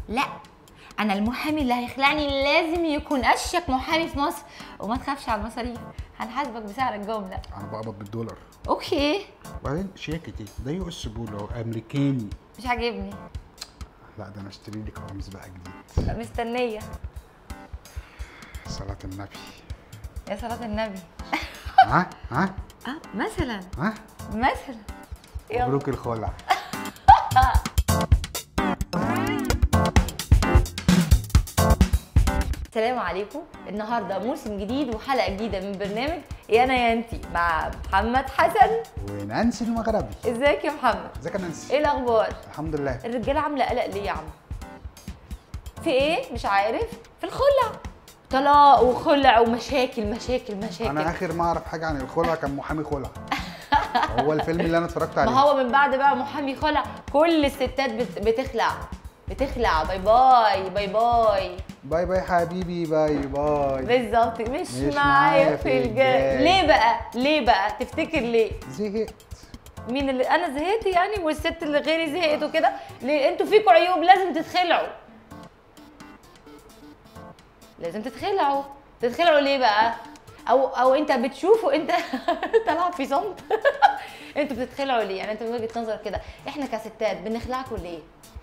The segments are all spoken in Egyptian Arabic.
لا انا المحامي اللي هيخلعني لازم يكون اشيك محامي في مصر وما تخافش على المصاريف هنحاسبك بسعر الجمله انا بقبض بالدولار اوكي وبعدين شياكة ايه ده يو اس بولو امريكاني مش عاجبني لا ده انا اشتري لك قميص بقى جديد مستنيه صلاة النبي يا صلاه النبي ها ها اه مثلا ها مثلا يلا مبروك الخلع السلام عليكم النهارده موسم جديد وحلقه جديده من برنامج يا انا يا انتي مع محمد حسن ونانسي المغربي ازيك يا محمد ازيك يا نانسي ايه الاخبار الحمد لله الرجاله عامله قلق ليه يا عم في ايه مش عارف في الخلع طلاق وخلع ومشاكل مشاكل مشاكل انا اخر ما اعرف حاجه عن الخلع كان محامي خلع هو الفيلم اللي انا اتفرجت ما عليه هو من بعد بقى محامي خلع كل الستات بت- بتخلع بتخلع باي باي باي باي باي باي حبيبي باي باي بالظبط مش, مش معايا في الجاي الجاي. ليه بقى ليه بقى تفتكر ليه زهقت مين اللي انا زهقت يعني والست اللي غيري زهقت وكده ليه انتوا فيكوا عيوب لازم تتخلعوا لازم تتخلعوا تتخلعوا ليه بقى او او انت بتشوفوا انت طالع في صمت انتوا بتتخلعوا ليه يعني انت من وجهه نظرك كده احنا كستات بنخلعكوا ليه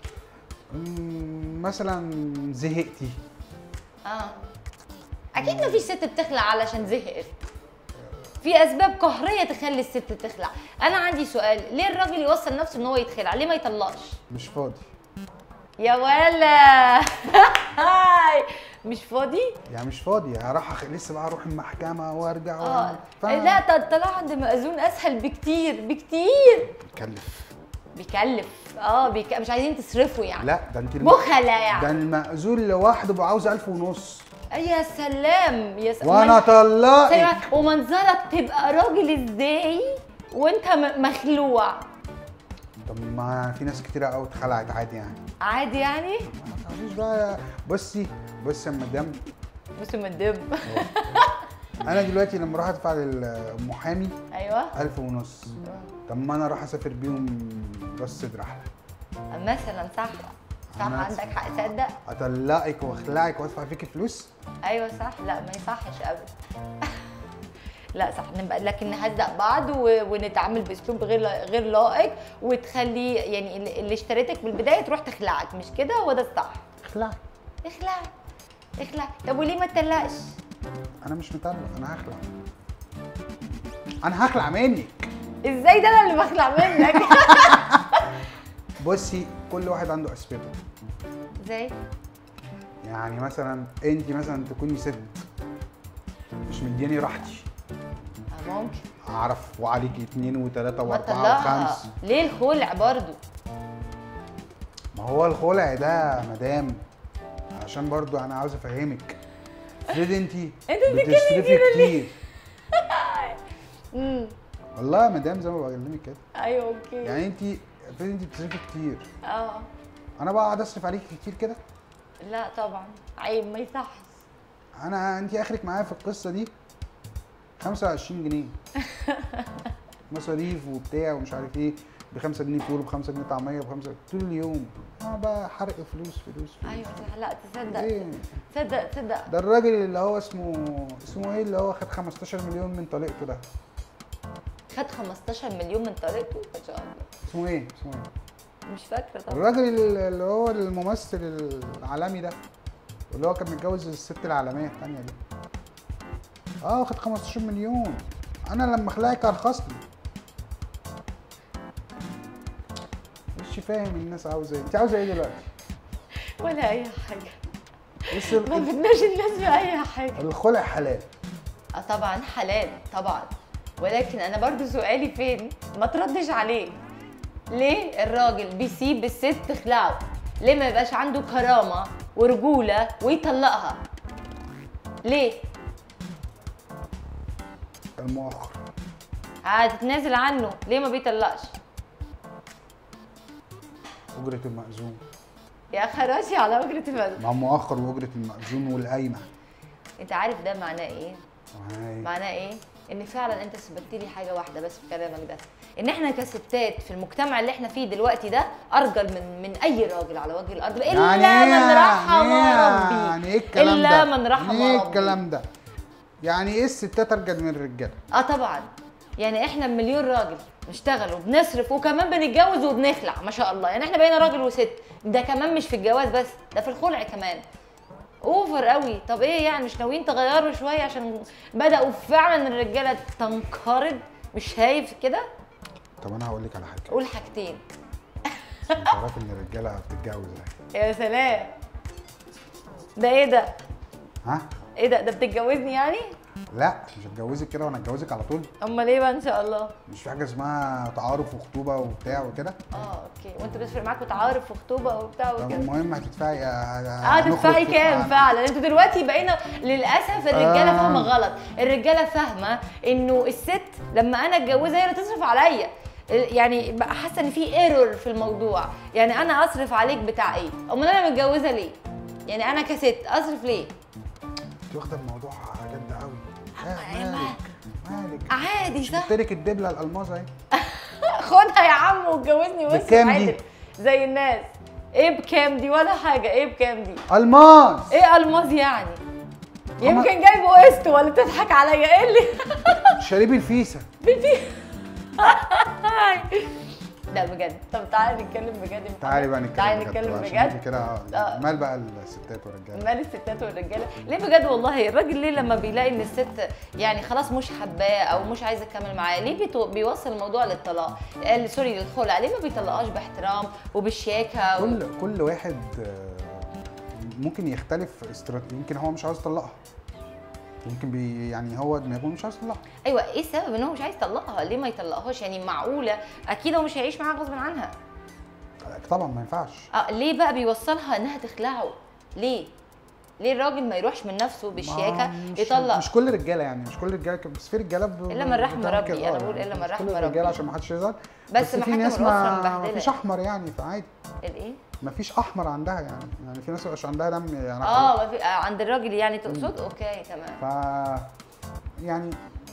مم، مثلا زهقتي اه اكيد ما فيش ست بتخلع علشان زهقت في اسباب قهريه تخلي الست تخلع انا عندي سؤال ليه الراجل يوصل نفسه ان هو يتخلع ليه ما يطلقش مش فاضي يا ولا هاي مش فاضي يعني مش فاضي هروح أخ... لسه بقى اروح المحكمه وارجع اه ف... لا ط- الطلاق عند مأذون اسهل بكتير بكتير كلف بيكلف اه بيك... مش عايزين تصرفوا يعني لا ده انت الم- بخلة يعني ده المأذون لوحده بقى عاوز ألف ونص يا سلام يا سلام وانا طلقت سلام. ومنظرك تبقى راجل ازاي وانت م- مخلوع طب ما في ناس كتيرة قوي اتخلعت عادي يعني عادي يعني ما تعرفيش بقى بصي بصي يا مدام بص من الدب انا دلوقتي لما اروح ادفع للمحامي ايوه ألف ونص طب ما انا اروح اسافر بيهم راس صدر احلى مثلا صح صح أنا عندك حق تصدق اطلقك واخلعك وادفع فيكي فلوس ايوه صح لا ما يصحش ابدا لا صح نبقى لكن نهزق بعض و... ونتعامل باسلوب غير غير لائق وتخلي يعني اللي اللي اشتريتك بالبدايه تروح تخلعك مش كده هو ده الصح اخلعك اخلع اخلع طب وليه ما تطلقش انا مش مطلق انا هخلع انا هخلع منك ازاي ده انا اللي بخلع منك بصي كل واحد عنده اسبابه ازاي يعني مثلا انت مثلا تكوني ست مش مدياني راحتي آه، ممكن اعرف وعليكي اتنين وتلاته ما واربعه تطلقها وخمس ليه الخلع برضو ما هو الخلع ده مدام عشان برضو انا عاوز افهمك افرضي انت بتصرفي كتير امم والله يا مدام زي ما بكلمك كده ايوه اوكي يعني انت افرضي انت بتصرفي كتير اه انا بقى اقعد اصرف عليكي كتير كده لا طبعا عيب ما يصحش انا انت اخرك معايا في القصه دي 25 جنيه مصاريف وبتاع ومش عارف ايه ب 5 جنيه فول ب 5 جنيه طعميه ب 5 طول اليوم اه بقى حرق فلوس فلوس فلوس ايوه صح لا تصدق ايه تصدق تصدق ده الراجل اللي هو اسمه اسمه ايه اللي هو خد 15 مليون من طليقته ده خد 15 مليون من طريقته ما شاء الله اسمه ايه اسمه ايه مش فاكره طبعا الراجل اللي هو الممثل العالمي ده اللي هو كان متجوز الست العالميه الثانيه دي اه واخد 15 مليون انا لما اخلعك ارخص لي مش فاهم الناس عاوزه ايه انت عاوزه ايه دلوقتي ولا اي حاجه بس ما ال- بدناش الناس باي حاجه الخلع حلال اه طبعا حلال طبعا ولكن انا برضو سؤالي فين ما تردش عليه ليه الراجل بيسيب الست تخلعه ليه ما يبقاش عنده كرامه ورجوله ويطلقها ليه المؤخر هتتنازل عنه ليه ما بيطلقش اجره المأذون يا خراشي على اجره المال مع المؤخر واجره المأذون والقايمه انت عارف ده معناه ايه وهاي. معناه ايه ان فعلا انت ثبتت لي حاجه واحده بس في كلامك ده ان احنا كستات في المجتمع اللي احنا فيه دلوقتي ده ارجل من من اي راجل على وجه الارض الا يعني من إيه؟ رحم يعني ربي إيه؟ يعني ايه الكلام الا ده من رحم يعني ايه ربي الكلام ده يعني ايه الستات ارجل من الرجاله اه طبعا يعني احنا مليون راجل نشتغل وبنصرف وكمان بنتجوز وبنخلع ما شاء الله يعني احنا بقينا راجل وست ده كمان مش في الجواز بس ده في الخلع كمان اوفر قوي طب ايه يعني مش ناويين تغيروا شويه عشان بداوا فعلا الرجاله تنقرض مش شايف كده طب انا هقول لك على حاجه قول حاجتين انت عارف ان الرجاله بتتجوز اهي يا سلام ده ايه ده ها ايه ده ده بتتجوزني يعني لا مش هتجوزك كده وانا هتجوزك على طول امال ايه بقى ان شاء الله مش في حاجه اسمها تعارف وخطوبه وبتاع وكده اه اوكي وانت بيفرق معاك تعارف وخطوبه وبتاع طب وكده المهم هتدفعي اه تدفعي كام فعلا انتوا دلوقتي بقينا للاسف الرجاله آه. فاهمه غلط الرجاله فاهمه انه الست لما انا اتجوزها هي اللي تصرف عليا يعني بقى حاسه ان في ايرور في الموضوع يعني انا اصرف عليك بتاع ايه امال انا متجوزه ليه يعني انا كست اصرف ليه انت واخده الموضوع جد قوي أما آه، إيه مالك مالك عادي مش صح جبت لك الدبله الالماظه اهي خدها يا عم واتجوزني بس بكام دي؟ عادل زي الناس ايه بكام دي ولا حاجه ايه بكام دي الماظ ايه الماظ يعني يمكن جايبه قسط ولا بتضحك عليا ايه اللي شريب الفيسه لا بجد طب تعالى نتكلم بجد يا محمد. تعالي بقى نتكلم تعالي بجد نتكلم بقى، عشان انت بجد كده آه. آه. مال بقى الستات والرجاله مال الستات والرجاله ليه بجد والله الراجل ليه لما بيلاقي ان الست يعني خلاص مش حباه او مش عايزه تكمل معاه ليه بيتو- بيوصل الموضوع للطلاق آه، سوري للخلع ليه ما بيطلقهاش باحترام وبالشياكه و... كل كل واحد آه، ممكن يختلف استراتيجي يمكن هو مش عاوز يطلقها يمكن بي يعني هو دماغه مش عاوز يطلقها ايوه ايه السبب ان هو مش عايز يطلقها ليه ما يطلقهاش يعني معقوله اكيد هو مش هيعيش معاها غصب عنها طبعا ما ينفعش اه ليه بقى بيوصلها انها تخلعه ليه ليه الراجل ما يروحش من نفسه بالشياكه ما مش يطلق مش كل الرجاله يعني مش كل الرجاله كده، بس في رجاله ب- إلا من رحم بتعمل ربي، كده، أنا آه، بقول يعني إلا من مش رحم كل الرجاله ربي. عشان ما حدش يزعل بس في محاكم ناس الأسرة ما مبهدلة. فيش احمر يعني فعادي الايه ما فيش احمر عندها يعني يعني في ناس مش عندها دم يعني اه ما في آه، عند الراجل يعني تقصد اوكي تمام ف يعني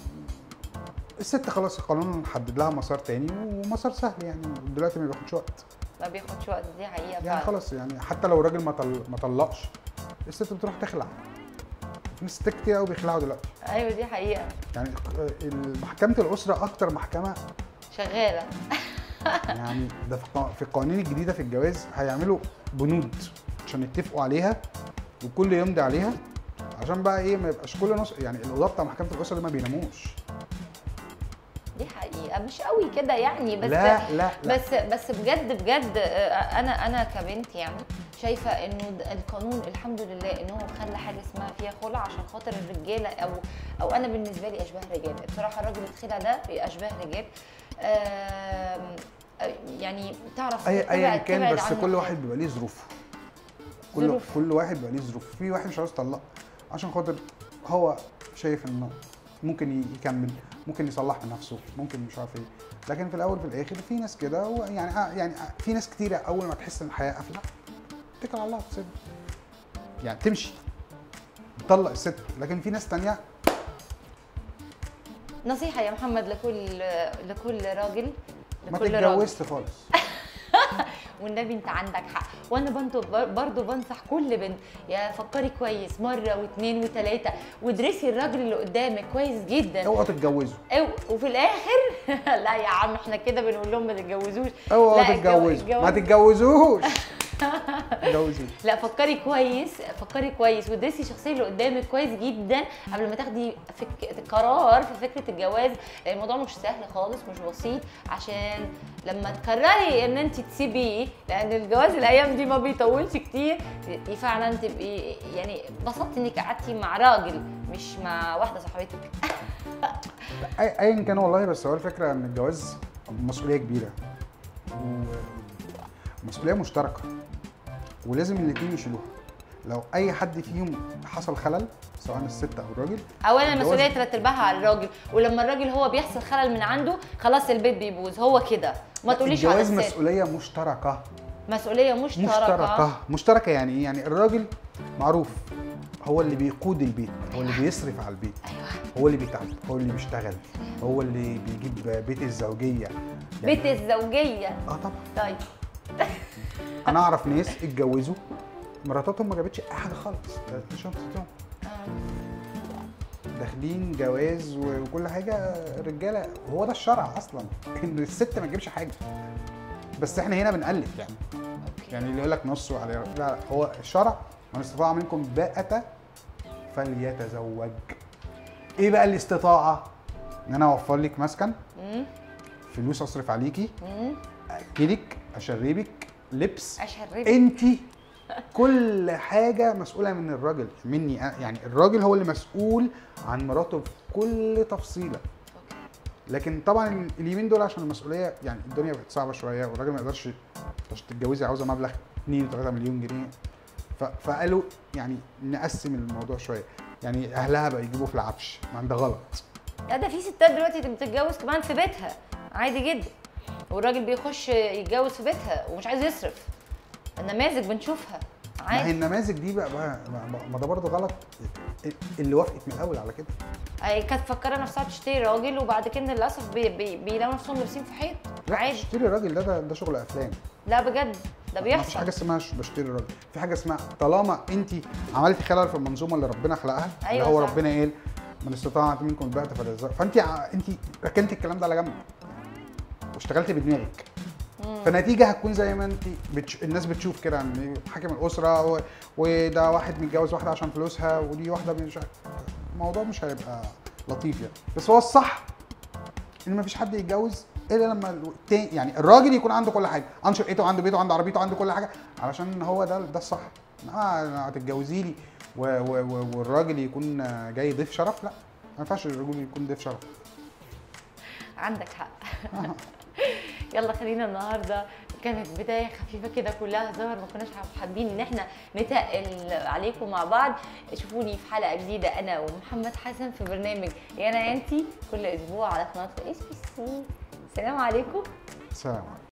الست خلاص القانون حدد لها مسار تاني ومسار سهل يعني دلوقتي ما بياخدش وقت ما بياخدش وقت دي حقيقه يعني فعلا خلاص يعني حتى لو الراجل ما طل... ما طلقش الست بتروح تخلع في ناس ستات كتير قوي بيخلعوا دلوقتي ايوه دي حقيقه يعني محكمة الأسرة أكتر محكمة شغاله يعني ده في القا- في القوانين الجديدة في الجواز هيعملوا بنود عشان يتفقوا عليها وكل يمضي عليها عشان بقى ايه ما يبقاش كل نص يعني القضاة بتاع محكمة الأسرة دي ما بيناموش دي حقيقه مش قوي كده يعني بس لا لا لا بس بس بجد بجد آه، انا انا كبنت يعني شايفه انه د- القانون الحمد لله ان هو خلى حاجه اسمها فيها خلع عشان خاطر الرجاله او او انا بالنسبه لي اشباه رجال بصراحه الراجل الخلع ده اشباه رجال آم، آه، يعني تعرف اي ايا تبعد- كان تبعد بس عنه كل خالص. واحد بيبقى ليه ظروفه كل ظروف. كل واحد بيبقى ليه ظروف في واحد مش عاوز يطلق عشان خاطر هو شايف انه ممكن ي- يكمل ممكن يصلح من نفسه ممكن مش عارف ايه لكن في الاول في الاخر في ناس كده هو يعني آه يعني آه في ناس كتيره اول ما تحس ان الحياه قافله اتكل على الله تسيبها يعني تمشي تطلق الست لكن في ناس تانية نصيحه يا محمد لكل لكل راجل ما لكل راجل تتجوزش خالص والنبي انت عندك حق وانا برضو برضو بنصح كل بنت يا فكري كويس مره واثنين وثلاثه وادرسي الراجل اللي قدامك كويس جدا اوعوا تتجوزوا أو وفي الاخر لا يا عم احنا كده بنقول لهم ما تتجوزوش اوعوا لا، الجو- تتجوزوا الجواز- ما تتجوزوش تتجوزوا لا فكري كويس فكري كويس وادرسي الشخصيه اللي قدامك كويس جدا قبل ما تاخدي فك... قرار في فكره الجواز لأن الموضوع مش سهل خالص مش بسيط عشان لما تقرري ان انت تسيبيه لان الجواز الايام دي ما بيطولش كتير ت- فعلا تبقي يعني انبسطتي انك قعدتي مع راجل مش مع واحده صاحبتك أي- ايا كان والله بس هو الفكره ان الجواز مسؤوليه كبيره ومسؤوليه مشتركه ولازم الاثنين يشيلوها لو اي حد فيهم حصل خلل سواء الست او الراجل اولا الجواز- المسؤوليه تلات ارباعها على الراجل ولما الراجل هو بيحصل خلل من عنده خلاص البيت بيبوظ هو كده ما تقوليش على الجواز الست مسؤوليه مشتركه مسؤوليه مشتركه, مشتركه مشتركه يعني ايه يعني الراجل معروف هو اللي بيقود البيت هو اللي بيصرف على البيت ايوه هو اللي بيتعب هو اللي بيشتغل هو اللي بيجيب بيت الزوجيه بيت الزوجيه اه طبعا طيب انا اعرف ناس اتجوزوا مراتاتهم ما جابتش اي حاجه خالص ده شنطتهم آه. داخلين جواز وكل حاجه رجاله هو ده الشرع اصلا ان الست ما تجيبش حاجه بس احنا هنا بنقلد يعني اوكي يعني اللي يقول لك نص وعليه لا لا هو الشرع من استطاع منكم باءة فليتزوج ايه بقى الاستطاعه ان انا اوفر لك مسكن مم. فلوس اصرف عليكي مم. اكلك اشربك لبس اشربك انت كل حاجه مسؤوله من الراجل مني أنا- يعني الراجل هو اللي مسؤول عن مراته في كل تفصيله أوكي. لكن طبعا اليومين دول عشان المسؤوليه يعني الدنيا بقت صعبه شويه والراجل ما يقدرش عشان تتجوزي عاوزه مبلغ 2 3 مليون جنيه ف- فقالوا يعني نقسم الموضوع شويه يعني اهلها بقى يجيبوا في العفش ما ده غلط لا ده في ستات دلوقتي بتتجوز كمان في بيتها عادي جدا والراجل بيخش يتجوز في بيتها ومش عايز يصرف النماذج بنشوفها ما هي عادي النماذج دي بقى, بقى ما- ما ده برضه غلط اللي وافقت من الاول على كده أي كانت فاكره نفسها بتشتري راجل وبعد كده للاسف بي بي بيلاقوا نفسهم لابسين في حيط لا عادي تشتري الراجل ده ده, ده شغل افلام لا بجد ده ما فيش حاجه بيحصل اسمها ش- بشتري راجل في حاجه اسمها طالما انت عملتي خلل في المنظومه اللي ربنا خلقها أيوة اللي هو صح. ربنا قال من استطاع منكم الباءة فليتزوج فانت ع- انت ركنتي الكلام ده على جنب واشتغلتي بدماغك فنتيجه هتكون زي ما انت بتش... الناس بتشوف كده ان حاكم الاسره و... وده واحد متجوز واحده عشان فلوسها ودي واحده مش عارف. الموضوع مش هيبقى لطيف يعني بس هو الصح ان مفيش حد يتجوز الا لما التاني يعني الراجل يكون عنده كل حاجه عنده شقته عنده بيته عنده عربيته عنده كل حاجه علشان هو ده ده الصح انما هتتجوزي لي و... و... و... والراجل يكون جاي ضيف شرف لا ما ينفعش الرجل يكون ضيف شرف عندك حق يلا خلينا النهارده كانت بدايه خفيفه كده كلها هزار ما كناش حابين ان احنا نتقل عليكم مع بعض شوفوني في حلقه جديده انا ومحمد حسن في برنامج يا انا يا انتي كل اسبوع على قناه اس بي سي السلام عليكم سلام عليكم